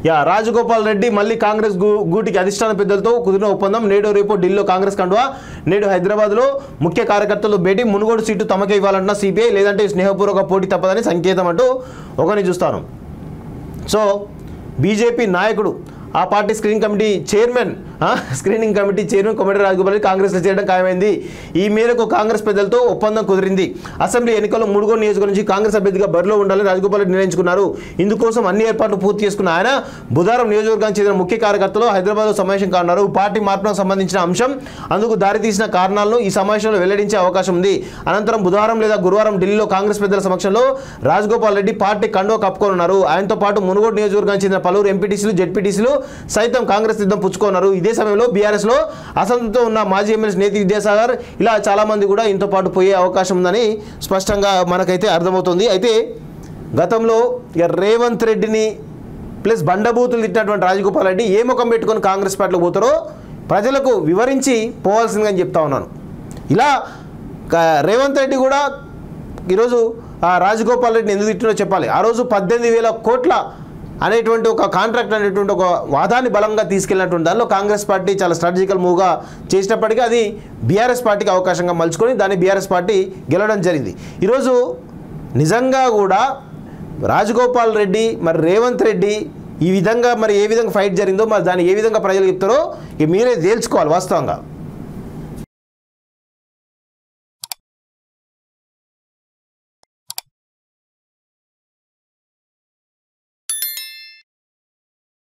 yeah Rajagopal Reddy మళ్ళీ కాంగ్రెస్ గు- గూటికి అధిష్టాన పెద్దలతో కుదిరిన ఒప్పందం నేడు రేపు ఢిల్లీలో కాంగ్రెస్ కండువా నేడు హైదరాబాద్లో ముఖ్య కార్యకర్తలు భేటీ మునుగోడు సీటు తమకే ఇవ్వాలంటున్న సిపిఐ లేదంటే స్నేహపూర్వక పోటీ తప్పదని సంకేతం అంటూ ఒకరిని చూస్తాను సో బీజేపీ నాయకుడు ఆ పార్టీ స్క్రీనింగ్ కమిటీ చైర్మన్ ఆ, screening committee chairman Komati Rajagopal Reddy కాంగ్రెస్లో చేరడం ఖాయమైంది ఈ మేరకు కాంగ్రెస్ పెద్దలతో ఒప్పందం కుదిరింది అసెంబ్లీ ఎన్నికల్లో మునుగోడు నియోజకవర్గం నుంచి కాంగ్రెస్ అభ్యర్థిగా బరిలో ఉండాలని రాజగోపాల్ రెడ్డి నిర్ణయించుకున్నారు ఇందుకోసం అన్ని ఏర్పాట్లు పూర్తి చేసుకున్న ఆయన బుధవారం నియోజకవర్గానికి చెందిన ముఖ్య కార్యకర్తలు హైదరాబాద్లో సమావేశం కానున్నారు పార్టీ మార్పులకు సంబంధించిన అంశం అందుకు దారితీసిన కారణాలను ఈ సమావేశంలో వెల్లడించే అవకాశం ఉంది అనంతరం బుధవారం లేదా గురువారం ఢిల్లీలో కాంగ్రెస్ పెద్దల సమక్షంలో రాజగోపాల్ రెడ్డి పార్టీ కండువా కప్పుకోనున్నారు ఆయనతో పాటు మునుగోడు నియోజకవర్గానికి చెందిన పలువురు ఎంపీటీసీలు జెడ్పీటీసీలు సైతం కాంగ్రెస్ సిద్ధం పుచ్చుకున్నారు ఇదే సమయంలో బీఆర్ఎస్లో అసంతృప్తితో ఉన్న మాజీ ఎమ్మెల్యే నేతి విద్యాసాగర్ ఇలా చాలామంది కూడా ఇంతో పాటు పోయే అవకాశం ఉందని స్పష్టంగా మనకైతే అర్థమవుతుంది అయితే గతంలో ఇక రేవంత్ రెడ్డిని ప్లస్ బండబూతులు తిట్టినటువంటి రాజగోపాల్ రెడ్డి ఏ ముఖం పెట్టుకొని కాంగ్రెస్ పార్టీలో పోతారో ప్రజలకు వివరించి పోవాల్సిందిగా చెప్తా ఉన్నాను ఇలా క- రేవంత్ రెడ్డి కూడా ఈరోజు ఆ రాజగోపాల్ రెడ్డిని ఎందుకు తిట్టినో చెప్పాలి ఆ రోజు పద్దెనిమిది వేల కోట్ల అనేటువంటి ఒక కాంట్రాక్ట్ అనేటువంటి ఒక వాదాన్ని బలంగా తీసుకెళ్ళినటువంటి దానిలో కాంగ్రెస్ పార్టీ చాలా స్ట్రాటజికల్ మూవ్గా చేసినప్పటికీ అది బీఆర్ఎస్ పార్టీకి అవకాశంగా మలుచుకొని దాన్ని బీఆర్ఎస్ పార్టీ గెలవడం జరిగింది ఈరోజు నిజంగా కూడా రాజగోపాల్ రెడ్డి మరి రేవంత్ రెడ్డి ఈ విధంగా మరి ఏ విధంగా ఫైట్ జరిగిందో మరి దాన్ని ఏ విధంగా ప్రజలు చెప్తారో ఇక మీరే తేల్చుకోవాలి వాస్తవంగా